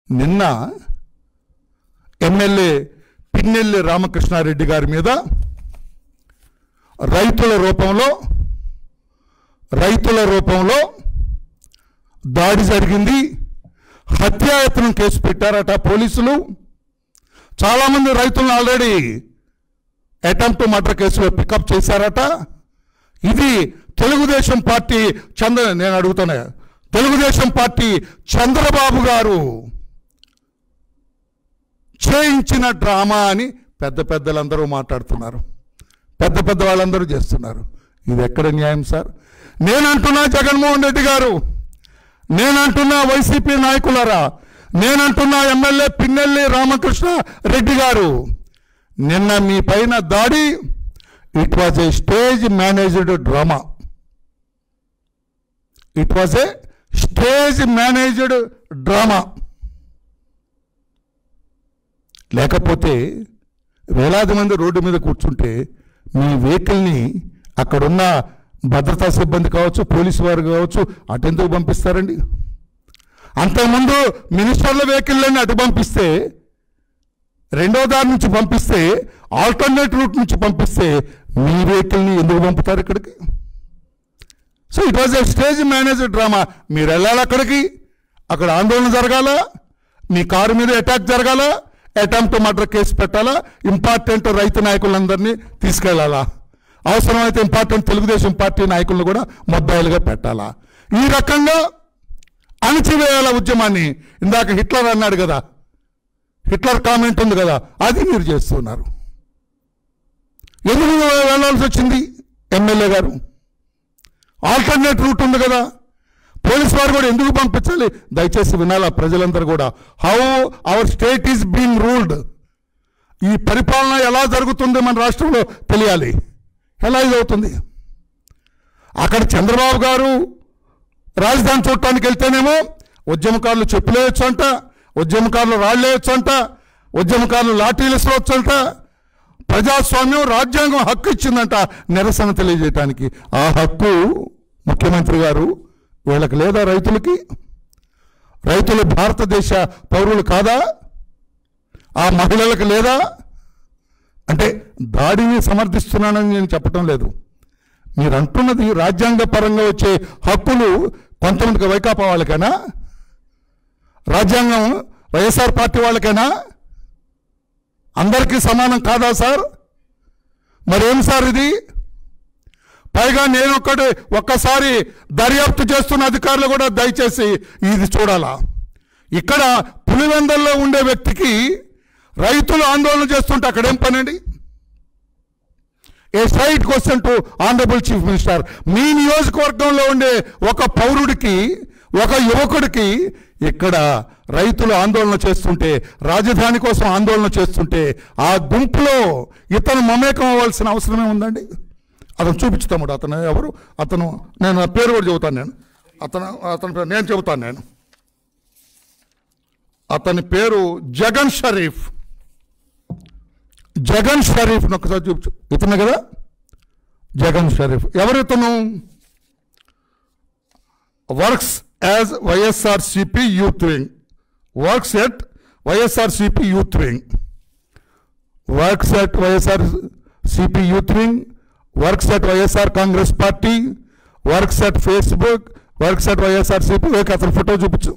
నిన్న ఎమ్మెల్యే పిన్నెల్లి రామకృష్ణారెడ్డి గారి మీద రైతుల రూపంలో రైతుల రూపంలో దాడి జరిగింది హత్యాయత్నం కేసు పెట్టారట పోలీసులు చాలామంది రైతులను ఆల్రెడీ అటెంప్ట్ మర్డర్ కేసులో పికప్ చేశారట ఇది తెలుగుదేశం పార్టీ చంద్ర నేను అడుగుతున్నా తెలుగుదేశం పార్టీ చంద్రబాబు గారు చేయించిన డ్రామా అని పెద్ద పెద్దలందరూ మాట్లాడుతున్నారు పెద్ద పెద్ద వాళ్ళందరూ చేస్తున్నారు ఇది ఎక్కడ న్యాయం సార్ నేనంటున్నా జగన్మోహన్ రెడ్డి గారు నేనంటున్నా వైసీపీ నాయకులరా నేనంటున్నా ఎమ్మెల్యే పిన్నెల్లి రామకృష్ణ రెడ్డి గారు నిన్న మీ పైన దాడి it was a stage managed drama it was a stage managed drama లేకపోతే వేలాది మంది రోడ్డు మీద కూర్చుంటే మీ వెహికల్ని అక్కడున్న భద్రతా సిబ్బంది కావచ్చు పోలీసు వారు కావచ్చు అటెందుకు పంపిస్తారండి అంతకుముందు మినిస్టర్ల వెహికల్ని అటు పంపిస్తే రెండో దారి నుంచి పంపిస్తే ఆల్టర్నేట్ రూట్ నుంచి పంపిస్తే మీ వెహికల్ని ఎందుకు పంపుతారు ఇక్కడికి so it was a stage manager drama మీరు వెళ్ళాలి అక్కడికి అక్కడ ఆందోళన జరగాల మీ కారు మీద అటాక్ జరగాల అటెంప్ట్ మర్డర్ కేసు పెట్టాలా ఇంపార్టెంట్ రైతు నాయకులందరినీ తీసుకెళ్లాలా అవసరమైతే ఇంపార్టెంట్ తెలుగుదేశం పార్టీ నాయకులను కూడా ముద్దాయిలుగా పెట్టాలా ఈ రకంగా అణచివేయాల ఉద్యమాన్ని ఇందాక హిట్లర్ అన్నాడు కదా హిట్లర్ కామెంట్ ఉంది కదా అది మీరు చేస్తున్నారు ఎందుకు వెళ్ళాల్సి వచ్చింది ఎమ్మెల్యే గారు ఆల్టర్నేట్ రూట్ ఉంది కదా పోలీస్ వారు కూడా ఎందుకు పంపించాలి దయచేసి వినాలా ప్రజలందరూ కూడా how our state is being ruled ఈ పరిపాలన ఎలా జరుగుతుంది మన రాష్ట్రంలో తెలియాలి ఎలా ఇది అవుతుంది అక్కడ చంద్రబాబు గారు రాజధాని చూడటానికి వెళ్తేనేమో ఉద్యమకారులు చెప్పులేయచ్చు అంట ఉద్యమకారులు రాళ్ళేయచ్చు అంట ఉద్యమకారులు లాఠీలు ఇసుకోవచ్చు అంట ప్రజాస్వామ్యం రాజ్యాంగం హక్కు ఇచ్చిందంట నిరసన తెలియజేయటానికి ఆ హక్కు ముఖ్యమంత్రి గారు వీళ్ళకి లేదా రైతులకి రైతులు భారతదేశ పౌరులు కాదా ఆ మహిళలకు లేదా అంటే దాడిని సమర్థిస్తున్నానని నేను చెప్పటం లేదు మీరు అంటున్నది రాజ్యాంగ పరంగా వచ్చే హక్కులు కొంతమందికి వైకాపా వాళ్ళకైనా రాజ్యాంగం వైఎస్ఆర్ పార్టీ వాళ్ళకైనా అందరికీ సమానం కాదా సార్ మరేం సార్ ఇది పైగా నేను ఒక్కటి ఒక్కసారి దర్యాప్తు చేస్తున్న అధికారులు కూడా దయచేసి ఇది చూడాలా ఇక్కడ పులివెందల్లో ఉండే వ్యక్తికి రైతులు ఆందోళన చేస్తుంటే అక్కడేం పనండి a straight question to honourable chief minister మీ నియోజకవర్గంలో ఉండే ఒక పౌరుడికి ఒక యువకుడికి ఇక్కడ రైతులు ఆందోళన చేస్తుంటే రాజధాని కోసం ఆందోళన చేస్తుంటే ఆ గుంపులో ఇతను మమేకం అవ్వాల్సిన అవసరమే ఉందండి అతను చూపించుతాముడు అతను ఎవరు అతను నేను ఆ పేరు కూడా చెబుతాను నేను అతను అతని పేరు నేను చెబుతాను నేను అతని పేరు జగన్ షరీఫ్ జగన్ షరీఫ్ ఒకసారి చూపించు ఇతను కదా జగన్ షరీఫ్ ఎవరు ఇతను works as YSRCP youth wing works at YSRCP youth wing works at YSR CP youth wing works at YSR Congress party works at Facebook works at YSR CP okay అతని ఫోటో చూపించు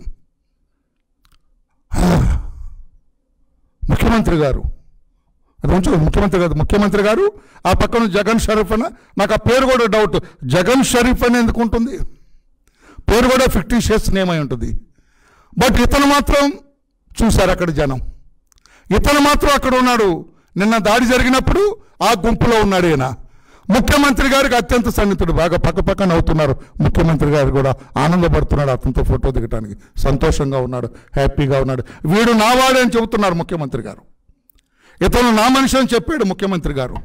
ముఖ్యమంత్రి గారు అది ఉంచు ముఖ్యమంత్రి గారు ముఖ్యమంత్రి గారు ఆ పక్కన జగన్ షరీఫ్ అని నాకు ఆ పేరు కూడా డౌట్ జగన్ షరీఫ్ అని ఎందుకు ఉంటుంది పేరు కూడా ఫిక్టిషియస్ నేమ్ అయి ఉంటుంది బట్ ఇతను మాత్రం చూశారు అక్కడ జనం ఇతను మాత్రం అక్కడ ఉన్నాడు నిన్న దాడి జరిగినప్పుడు ఆ గుంపులో ఉన్నాడు ఈయన ముఖ్యమంత్రి గారికి అత్యంత సన్నిహితుడు బాగా పక్క పక్కన అవుతున్నారు ముఖ్యమంత్రి గారు కూడా ఆనందపడుతున్నాడు అతనితో ఫోటో దిగటానికి సంతోషంగా ఉన్నాడు హ్యాపీగా ఉన్నాడు వీడు నావాడే అని చెబుతున్నారు ముఖ్యమంత్రి గారు ఇతను నా మనిషి అని చెప్పాడు ముఖ్యమంత్రి గారు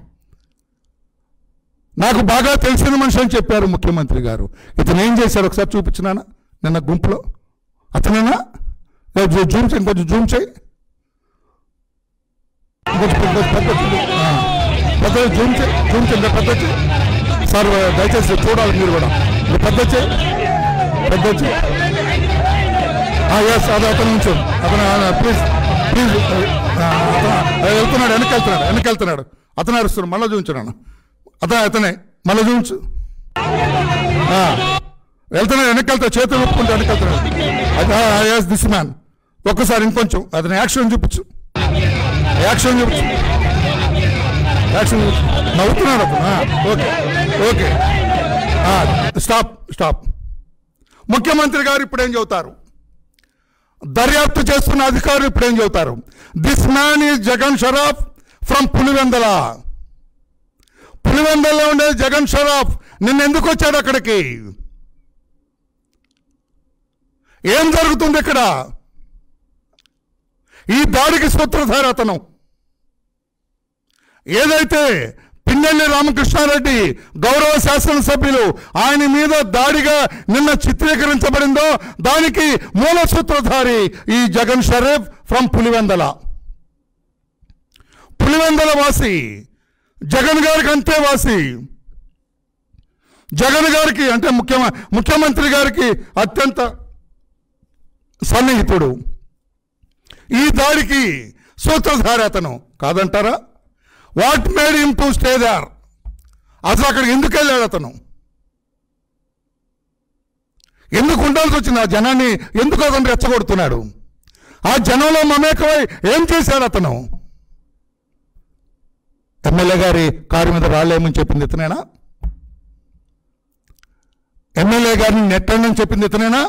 నాకు బాగా తెలిసిన మనిషి అని చెప్పారు ముఖ్యమంత్రి గారు ఇతను ఏం చేశాడు ఒకసారి చూపించినానా నిన్న గుంపులో అతనేనా లేదు, జూ- జూమ్ చేయి కొంచెం జూమ్ చేయి ఇంకొంచెం పెద్ద పెద్ద ఆ, పెద్ద జూమ్ చేయి జూమ్ చేయి ఇంకా పెద్ద చేయి సార్ దయచేసి చూడాలి మీరు కూడా ఇంకా పెద్ద చేయి పెద్ద చేయి ఎస్ అది అతను ఉంచు అతను ప్లీజ్ ప్లీజ్ అతను వెళ్తున్నాడు వెనక్కి వెళ్తున్నాడు వెనక్కి వెళ్తున్నాడు అతను అరుస్తున్నాడు మళ్ళీ చూపించున్నాను అతను అతనే మళ్ళీ చూపించు ఆ, వెళ్తున్నాడు వెనక్కి వెళ్తాడు చేతులు ఒప్పుకుంటూ వెనక్కి వెళ్తున్నాడు ఎస్ దిస్ మ్యాన్ ఒక్కసారి ఇంకొంచెం అతని యాక్షన్ చూపించు యాక్షన్ చూపించు యాక్షన్ చూపించు నవ్వుతున్నాడు అతను ఆ, ఓకే ఓకే ఆ, స్టాప్ స్టాప్ ముఖ్యమంత్రి గారు ఇప్పుడేం చెబుతారు దర్యాప్తు చేస్తున్న అధికారులు ఇప్పుడేం చెబుతారు this man is Jagan Sharaf from Pulivendula పులివెందల్లో ఉండే జగన్ షరాఫ్ నిన్న ఎందుకు వచ్చాడు అక్కడికి ఏం జరుగుతుంది ఇక్కడ ఈ దాడికి సూత్రధార అతను ఏదైతే పిన్నెల్లి రామకృష్ణారెడ్డి గౌరవ శాసనసభ్యులు ఆయన మీద దాడిగా నిన్న చిత్రీకరించబడిందో దానికి మూల సూత్రధారి ఈ జగన్ షరీఫ్ ఫ్రమ్ పులివెందల పులివెందల వాసి జగన్ గారికి అంతే వాసి జగన్ గారికి అంటే ముఖ్యమ ముఖ్యమంత్రి గారికి అత్యంత సన్నిహితుడు ఈ దాడికి సూత్రధారి అతను కాదంటారా what made him to stay there అసలు అక్కడికి ఎందుకు వెళ్ళాడు అతను ఎందుకు ఉండాల్సి వచ్చింది ఆ జనాన్ని ఎందుకు అతను రెచ్చగొడుతున్నాడు ఆ జనంలో మమేకమై ఏం చేశాడు అతను ఎమ్మెల్యే గారి కారు మీద రాలేమని చెప్పింది ఇతనేనా ఎమ్మెల్యే గారిని నెట్టండి అని చెప్పింది ఇతనేనా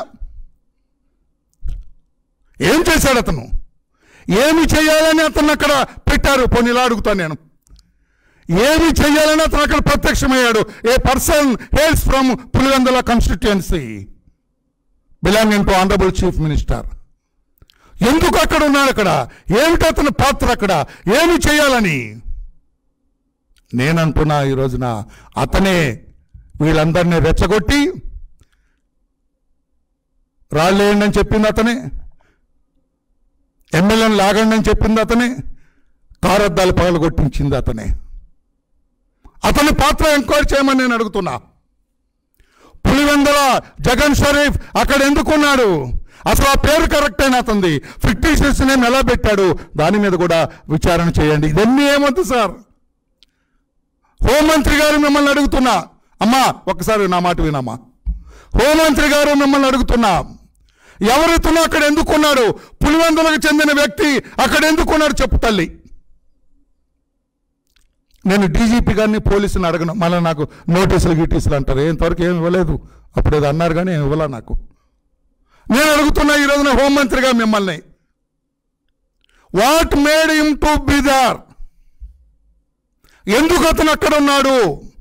ఏం చేశాడు అతను ఏమి చేయాలని అతను అక్కడ పెట్టారు పోనీ ఇలా అడుగుతాను నేను ఏమి చేయాలని అతను అక్కడ ప్రత్యక్షమయ్యాడు a person hails from Pulivendula constituency belonging to honourable chief minister ఎందుకు అక్కడ ఉన్నాడు అక్కడ ఏమిటి అతని పాత్ర అక్కడ ఏమి చేయాలని నేనంటున్నా ఈ రోజున అతనే వీళ్ళందరినీ రెచ్చగొట్టి రాళ్ళేయండి అని చెప్పింది అతనే ఎమ్మెల్యేని లాగండి అని చెప్పింది అతనే కారద్దాలు పగలగొట్టించింది అతనే అతని పాత్ర ఎంక్వైరీ చేయమని నేను అడుగుతున్నా పులివెందల జగన్ షరీఫ్ అక్కడ ఎందుకున్నాడు అసలు ఆ పేరు కరెక్ట్ అయిన అతనిది ఫిక్టిషియస్ నేమ్ ఎలా పెట్టాడు దాని మీద కూడా విచారణ చేయండి ఇదన్నీ ఏమొద్దు సార్ హోంమంత్రి గారు మిమ్మల్ని అడుగుతున్నా అమ్మా ఒక్కసారి నా మాట వినమ్మా హోంమంత్రి గారు మిమ్మల్ని అడుగుతున్నా ఎవరితోనో అక్కడ ఎందుకున్నాడు పులివెందులకు చెందిన వ్యక్తి అక్కడ ఎందుకున్నాడు చెప్పు తల్లి నేను డీజీపీ గారిని పోలీసుని అడగను మళ్ళీ నాకు నోటీసులు గిటీసులు అంటారు ఇంతవరకు ఏమి ఇవ్వలేదు అప్పుడు ఏదో అన్నారు కానీ ఏమి ఇవ్వలే నాకు నేను అడుగుతున్నా ఈ రోజున హోంమంత్రిగా మిమ్మల్ని what made him to be there ఎందుకు అతను అక్కడ ఉన్నాడు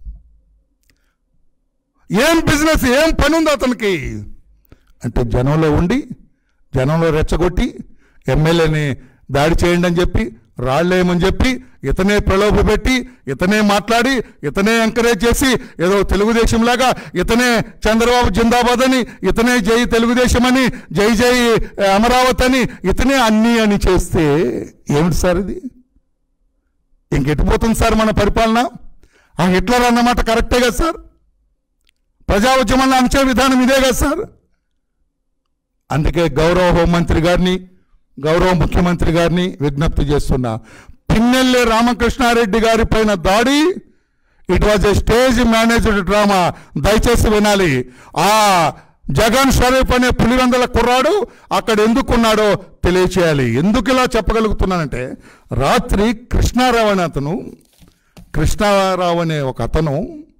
ఏం బిజినెస్ ఏం పని ఉంది అతనికి అంటే జనంలో ఉండి జనంలో రెచ్చగొట్టి ఎమ్మెల్యేని దాడి చేయండి అని చెప్పి రాళ్ళేయమని చెప్పి ఇతనే ప్రలోభ పెట్టి ఇతనే మాట్లాడి ఇతనే ఎంకరేజ్ చేసి ఏదో తెలుగుదేశం లాగా ఇతనే చంద్రబాబు జిందాబాద్ అని ఇతనే జై తెలుగుదేశం అని జై జై అమరావతి అని ఇతనే అన్నీ అని చేస్తే ఏమిటి సార్ ఇది ఇంకెట్టిపోతుంది సార్ మన పరిపాలన ఆ హిట్లర్ అన్నమాట కరెక్టే కదా సార్ ప్రజా ఉద్యమాన్ని అంచే విధానం ఇదే కదా సార్ అందుకే గౌరవ హోంమంత్రి గారిని గౌరవ ముఖ్యమంత్రి గారిని విజ్ఞప్తి చేస్తున్నా పిన్నెల్లి రామకృష్ణారెడ్డి గారి పైన దాడి it was a stage managed drama దయచేసి వినాలి ఆ జగన్ షరీఫ్ అనే పులివెందల కుర్రాడు అక్కడ ఎందుకున్నాడో తెలియచేయాలి ఎందుకు ఇలా చెప్పగలుగుతున్నానంటే రాత్రి కృష్ణారావు అనే అతను కృష్ణారావు అనే ఒక అతను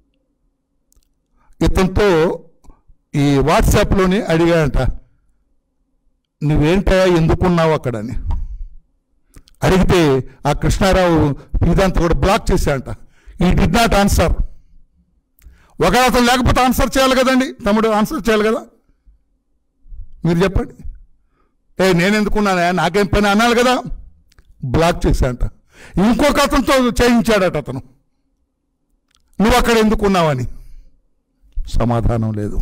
ఇతనితో ఈ వాట్సాప్లోని అడిగాడంట నువ్వేంటయా ఎందుకున్నావు అక్కడని అడిగితే ఆ కృష్ణారావు ఇదంతా కూడా బ్లాక్ చేశాడంట ఈ డిడ్ నాట్ ఆన్సర్ ఒక అతను లేకపోతే ఆన్సర్ చేయాలి కదండి తమ్ముడు ఆన్సర్ చేయాలి కదా మీరు చెప్పండి ఏ నేను ఎందుకున్నానా నాకేం పని అనాలి కదా బ్లాక్ చేశాడంట ఇంకొక అతనితో చేయించాడట అతను నువ్వు అక్కడ ఎందుకున్నావని సమాధానం లేదు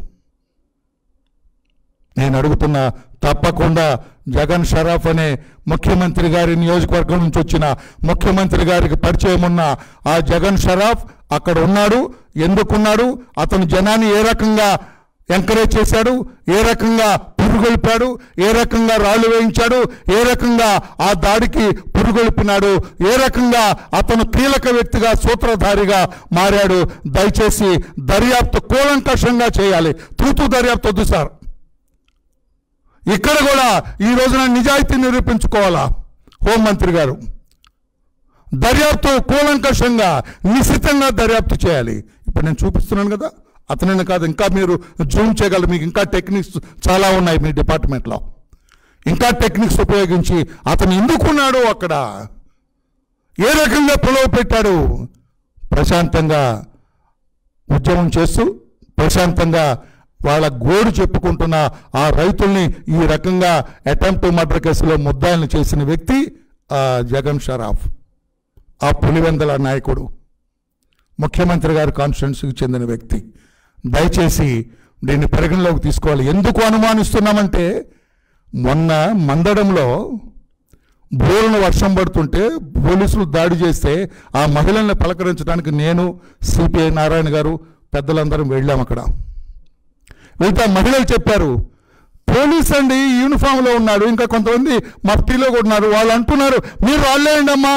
నేను అడుగుతున్నా తప్పకుండా జగన్ షరాఫ్ అనే ముఖ్యమంత్రి గారి నియోజకవర్గం నుంచి వచ్చిన ముఖ్యమంత్రి గారికి పరిచయం ఉన్న ఆ జగన్ షరాఫ్ అక్కడ ఉన్నాడు ఎందుకున్నాడు అతను జనాన్ని ఏ రకంగా ఎంకరేజ్ చేశాడు ఏ రకంగా పురుగొల్పాడు ఏ రకంగా రాళ్ళు వేయించాడు ఏ రకంగా ఆ దాడికి పురుగొల్పినాడు ఏ రకంగా అతను కీలక వ్యక్తిగా సూత్రధారిగా మారాడు దయచేసి దర్యాప్తు కూలంకషంగా చేయాలి తూతు దర్యాప్తు వద్దు సార్ ఇక్కడ కూడా ఈ రోజున నిజాయితీ నిరూపించుకోవాలా హోంమంత్రి గారు దర్యాప్తు కూలంకషంగా నిశ్చితంగా దర్యాప్తు చేయాలి ఇప్పుడు నేను చూపిస్తున్నాను కదా అతనిని కాదు ఇంకా మీరు జూమ్ చేయగలరు మీకు ఇంకా టెక్నిక్స్ చాలా ఉన్నాయి మీ డిపార్ట్మెంట్లో ఇంకా టెక్నిక్స్ ఉపయోగించి అతను ఎందుకున్నాడు అక్కడ ఏ రకంగా పొలవ పెట్టాడు ప్రశాంతంగా ఉద్యమం చేస్తూ ప్రశాంతంగా వాళ్ళ గోడు చెప్పుకుంటున్న ఆ రైతుల్ని ఈ రకంగా అటెంప్ట్ మర్డర్ కేసులో ముద్దాయిల్ని చేసిన వ్యక్తి ఆ జగన్ షరాఫ్ ఆ పులివెందల నాయకుడు ముఖ్యమంత్రి గారి కాన్స్టిట్యున్సీకి చెందిన వ్యక్తి దయచేసి దీన్ని పరిగణలోకి తీసుకోవాలి ఎందుకు అనుమానిస్తున్నామంటే మొన్న మందడంలో బోరున వర్షం పడుతుంటే పోలీసులు దాడి చేస్తే ఆ మహిళల్ని పలకరించడానికి నేను సిపిఐ నారాయణ గారు పెద్దలందరం వెళ్ళాం అక్కడ వెళ్తే ఆ మహిళలు చెప్పారు పోలీస్ అండి యూనిఫామ్లో ఉన్నాడు ఇంకా కొంతమంది మఫ్టీలో కూడా ఉన్నారు వాళ్ళు అంటున్నారు మీరు రాళ్ళేయండి అమ్మా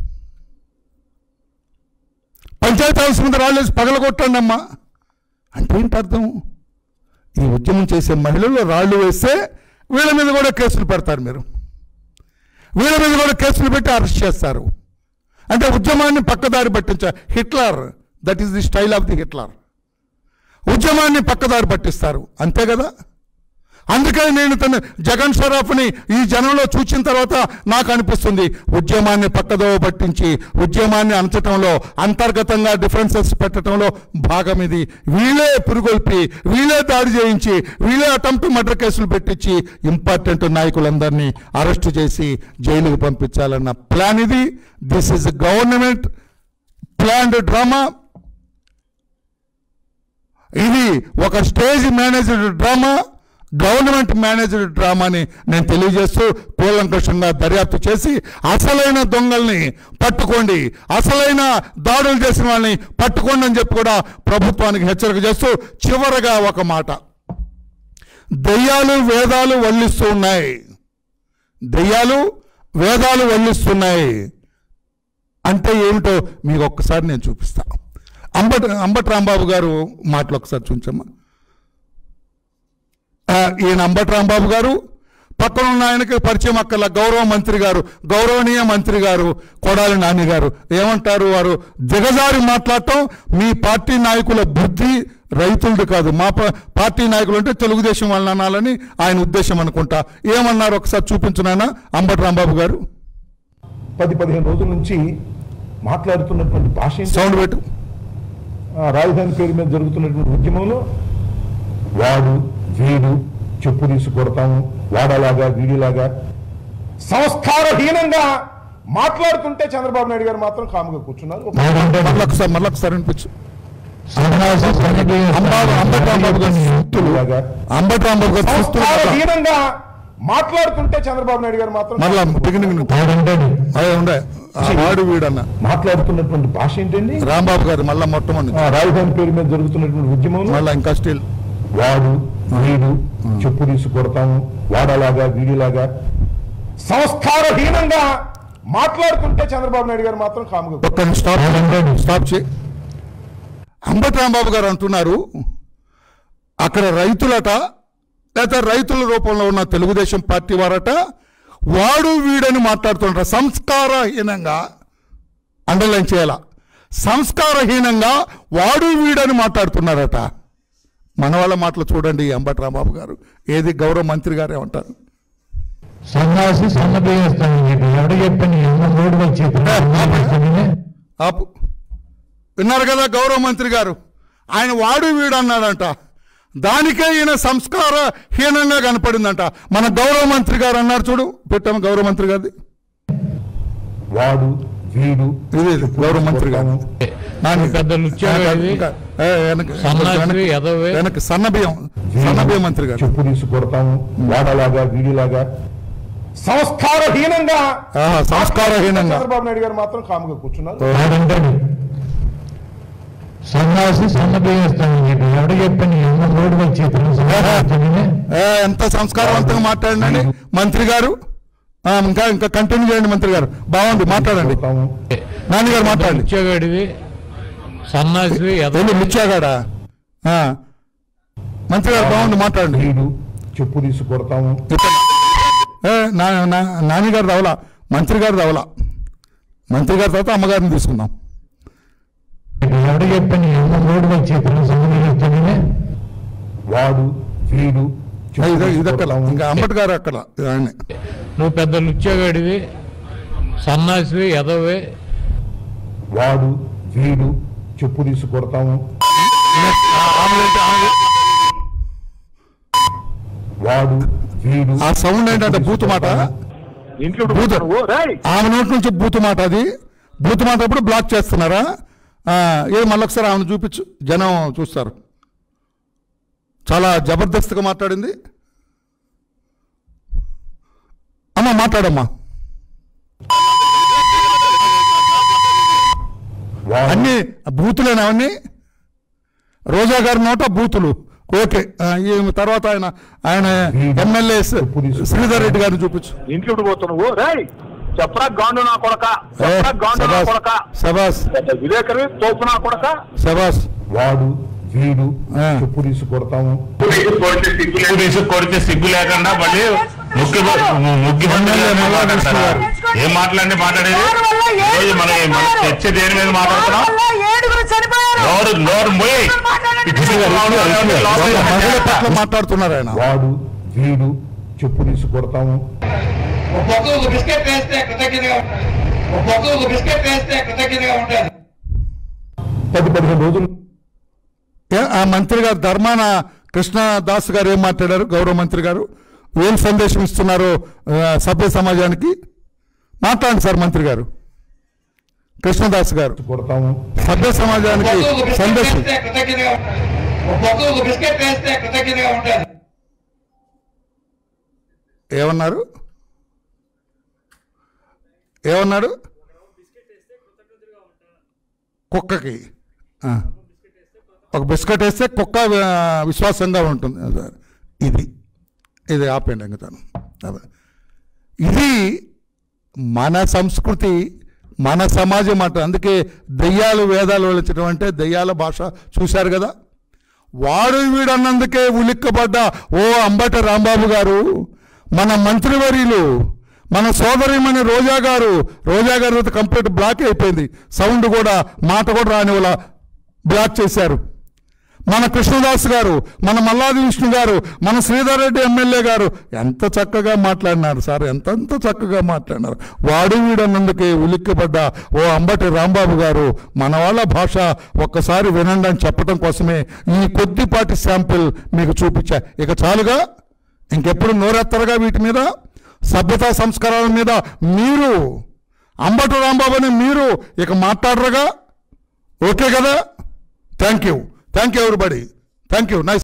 పంచాయతీ హౌస్ ముందు రాళ్ళేసి పగలగొట్టండి అమ్మా అంటే ఏంటి అర్థం ఈ ఉద్యమం చేసే మహిళలు రాళ్ళు వేస్తే వీళ్ళ మీద కూడా కేసులు పెడతారు మీరు వీళ్ళ మీద కూడా కేసులు పెట్టి అరెస్ట్ చేస్తారు అంటే ఉద్యమాన్ని పక్కదారి పట్టించ Hitler that is the style of the Hitler ఉద్యమాన్ని పక్కదారి పట్టిస్తారు అంతే కదా అందుకని నేను తన జగన్ షరాఫ్ని ఈ జనంలో చూసిన తర్వాత నాకు అనిపిస్తుంది ఉద్యమాన్ని పక్కదోవ పట్టించి ఉద్యమాన్ని అంచటంలో అంతర్గతంగా డిఫరెన్సెస్ పెట్టడంలో భాగం ఇది వీళ్ళే పురుగొల్పి వీళ్ళే దాడి చేయించి వీళ్ళే అటెంప్ట్ మర్డర్ కేసులు పెట్టించి ఇంపార్టెంట్ నాయకులందరినీ అరెస్టు చేసి జైలుకు పంపించాలన్న ప్లాన్ ఇది this is government planned drama ఇది ఒక stage managed drama government managed డ్రామాని నేను తెలియజేస్తూ కూలంకషంగా దర్యాప్తు చేసి అసలైన దొంగల్ని పట్టుకోండి అసలైన దాడులు చేసిన వాళ్ళని పట్టుకోండి అని చెప్పి కూడా ప్రభుత్వానికి హెచ్చరిక చేస్తూ చివరగా ఒక మాట దెయ్యాలు వేదాలు వల్లిస్తూ ఉన్నాయి దెయ్యాలు వేదాలు వల్లిస్తున్నాయి అంటే ఏమిటో మీకు ఒక్కసారి నేను చూపిస్తా అంబట్ అంబట్ రాంబాబు గారు మాటలు ఒకసారి చూంచమ్మా ఆ, ఈయన అంబట్ రాంబాబు గారు పక్కన ఉన్న ఆయనకి పరిచయం అక్కల గౌరవ మంత్రి గారు గౌరవనీయ మంత్రి గారు కొడాలి నాని గారు ఏమంటారు వారు దిగజారి మాట్లాడటం మీ పార్టీ నాయకుల బుద్ధి రైతులది కాదు మా పా- పార్టీ నాయకులు అంటే తెలుగుదేశం వాళ్ళని అనాలని ఆయన ఉద్దేశం అనుకుంటా ఏమన్నారు ఒకసారి చూపించునాయన అంబటి రాంబాబు గారు పది పదిహేను రోజుల నుంచి మాట్లాడుతున్నటువంటి భాష ఏంటి? సౌండ్ పెట్టు ఆ రాజధాని పేరు మీద జరుగుతున్నటువంటి ఉద్యమంలో వాడు వీడు చెప్పు తీసి కొడతాము వాడలాగా వీడిలాగా సంస్కారహీనంగా మాట్లాడుతుంటే చంద్రబాబు నాయుడు గారు మాత్రం కాముగా కూర్చున్నారు ఒక మళ్ళీ ఒకసారి మళ్ళీ ఒకసారి వినిపించు సన్నాసి సన్నిధి అంబాబు అంబటి రాంబాబు గారు సూక్తులు వీడిలాగా అంబటి రాంబాబు గారు సూక్తులు మళ్ళా- సంస్కారహీనంగా మాట్లాడుతుంటే చంద్రబాబు నాయుడు గారు మాత్రం మళ్ళా బిగినింగ్ నుంచి. వాడుంటాడు అదే ఉండే ఆ వాడు వీడన్న మాట్లాడుతున్నటువంటి భాష ఏంటండి రాంబాబు గారు మళ్ళా మొట్టమొదటి ఆ రాజధాని పేరు మీద జరుగుతున్నటువంటి ఉద్యమంలో మళ్ళా ఇంకా స్టిల్ వాడు వీడు చెప్పు తీసి కొడతాము వాడలాగా వీడిలాగా సంస్కారహీనంగా మాట్లాడుతుంటే చంద్రబాబు నాయుడు గారు మాత్రం కాముగా కూర్చున్నారు. ఒక్క స్టాప్ వాడుంటాడు స్టాప్ చేయి అంబటి రాంబాబు గారు అంటున్నారు అక్కడ రైతులట లేదా రైతుల రూపంలో ఉన్న తెలుగుదేశం పార్టీ వారట వాడు వీడని మాట్లాడుతుంటారు సంస్కారహీనంగా అండర్లైన్ చేయాల సంస్కారహీనంగా వాడు వీడని మాట్లాడుతున్నారట మన వాళ్ళ మాటలు చూడండి ఈ అంబటి రాంబాబు గారు ఏది గౌరవ మంత్రి గారు ఏమంటారు సన్నాసి సన్నబి వేస్తాను చెప్పి ఎవడు చెప్పని ఎన్న రోడ్డు వచ్చి ఆపు విన్నారు కదా గౌరవ మంత్రి గారు ఆయన వాడు వీడు అన్నాడంట దానికే ఈయన సంస్కారహీనంగా కనపడిందంట మన గౌరవ మంత్రి గారు అన్నారు చూడు పెట్టాము గౌరవ మంత్రి గారిది వాడు వీడు ఇది ఇది, గౌరవ మంత్రి గారు నాని. పెద్ద లుచ్చాడు ఇది. ఇంకా, ఏ, వెనక, సన్నాసి, వెనక, ఎదవే. వెనక సన్నబియ్యం సన్నబియ్యం మంత్రి గారు చెప్పు తీసి కొడతాము వాడలాగా వీడిలాగా సంస్కారహీనంగా ఆహా, సంస్కారహీనంగా చంద్రబాబు నాయుడు గారు మాత్రం కాముగా కూర్చున్నారు వాడుంటాడు సన్నాసి సన్నబియ్యేస్తానని చెప్పి ఎవడ చెప్పని అన్న రోడ్డు వచ్చి ఏ, ఎంత సంస్కారవంతంగా మాట్లాడండి మంత్రి గారు ఆ, ఇంకా ఇంకా కంటిన్యూ చేయండి మంత్రి గారు బాగుంది మాట్లాడండి కొడతాము నాన్నగారు మాట్లాడండి ఇచ్చేవాడివి సన్నాసివి ఎద ఏంటి ముచ్చాగాడా ఆ. మంత్రి గారు బాగుంది మాట్లాడండి వీడు చెప్పు తీసి కొడతాము ఏ, నా నా- నాన్నగారు రావలా మంత్రి గారు రావలా మంత్రి గారి తర్వాత అమ్మగారిని తీసుకుందాం ఎవడ చెప్పని అన్న రోడ్డు వచ్చి సన్నబియ్యేస్తానని వాడు వీడు ఏ, చెప్పు ఇది తీసి ఇది అక్కడ కొడతాము. ఇంకా అంబటి గారు అక్కడ ఆయన నువ్వు పెద్ద లుచ్చేవాడివి సన్నాసివి ఎదవి వాడు వీడు చెప్పు తీసి కొడతాము వాడు వీడు ఆ సౌండ్ ఏంటంటే చెప్పు బూతు తీసి మాట కొడతాము. బూత్ ఆమె నోటి నుంచి బూతు మాట అది బూతు మాట అప్పుడు బ్లాక్ చేస్తున్నారా ఆ, ఏ మళ్ళొకసారి ఆమెను చూపించు జనం చూస్తారు చాలా జబర్దస్త్గా మాట్లాడింది అమ్మా మాట్లాడమ్మా వాడు అన్ని బూతులేనా అవన్నీ రోజా గారి నోట బూతులు ఓకే ఆ, ఈ తర్వాత ఆయన ఆయన ఎమ్మెల్యే శ్రీధర్ రెడ్డి గారిని చూపించు ఇంట్లో పోతావు నువ్వు రేయ్ చెప్పరా గాండు నా కొడక ఏ, చెప్పరా గాండు నా శబాస్ కొడక శబాస్ విలేకరి తోపు నా కొడక శబాస్ వాడు వీడు ఆ. చెప్పు తీసి కొడతాము సిగ్గు తీసి కొడితే సిగ్గు లేకుండా మళ్ళీ ముఖ్య ముఖ్యమంత్రి ఎమ్మెల్యే గారిని మల్లాది విష్ణు మాట్లాడతారా? గారు. ఏం మాట్లాడి మాట్లాడేది ఈరోజు మన మన చర్చ దేని మీద మాట్లాడుతున్నాం ఏడుగురు చనిపోయారు నోరు నోరు మొయ్యి ఒక మహిళ పట్ల మాట్లాడుతున్నారు ఆయన వాడు వీడు చెప్పు తీసి కొడతాము ఒక్కొక్క ఒక బిస్కెట్ వేస్తే కృతజ్ఞతగా ఉంటారు ఒక్కొక్క ఒక బిస్కెట్ వేస్తే కృతజ్ఞతగా ఉంటారు పది పదిహేను రోజులు ఏ, ఆ మంత్రి గారు ధర్మాన కృష్ణదాస్ గారు ఏం మాట్లాడారు గౌరవ మంత్రి గారు ఏం సందేశం ఇస్తున్నారు ఆ, సభ్య సమాజానికి మాట్లాడండి సార్ మంత్రి గారు కృష్ణదాస్ గారు కొడతాము సభ్య సమాజానికి ఒక్కొక్క ఒక బిస్కెట్ సందేశం వేస్తే కృతజ్ఞతగా ఉంటారు ఒక్కొక్క ఒక బిస్కెట్ వేస్తే కృతజ్ఞతగా ఉంటారు ఏమన్నారు ఏమన్నాడు కుక్కకి ఆ. ఒక బిస్కెట్ వేస్తే కుక్క ఆ, విశ్వాసంగా ఉంటుంది సార్ ఇది ఇది ఆపేయండి ఇంకా తను అదే. ఇది మన సంస్కృతి మన సమాజం అంట అందుకే దెయ్యాలు వేదాలు వెళ్ళచడం అంటే దెయ్యాల భాష చూశారు కదా వాడు వీడు అన్నందుకే ఉలిక్కబడ్డ ఓ అంబటి రాంబాబు గారు మన మంత్రివర్యులు మన సోదరిమణి రోజా గారు రోజా గారు కంప్లీట్ బ్లాక్ అయిపోయింది సౌండ్ కూడా మాట కూడా రాని వాళ్ళ బ్లాక్ చేశారు మన కృష్ణదాస్ గారు మన మల్లాది విష్ణు గారు మన శ్రీధర్ రెడ్డి ఎమ్మెల్యే గారు ఎంత చక్కగా మాట్లాడినారు సార్ ఎంతెంత చక్కగా మాట్లాడినారు వాడు వీడన్నందుకే ఉలిక్కిపడ్డ ఓ అంబటి రాంబాబు గారు మన వాళ్ళ భాష ఒక్కసారి వినండి అని చెప్పడం కోసమే ఈ కొద్దిపాటి శాంపిల్ మీకు చూపించా ఇక చాలుగా ఇంకెప్పుడు నోరెత్తరుగా వీటి మీద సభ్యతా సంస్కారాల మీద మీరు అంబటి రాంబాబు అని మీరు ఇక మాట్లాడరుగా ఓకే కదా thank you thank you everybody thank you nice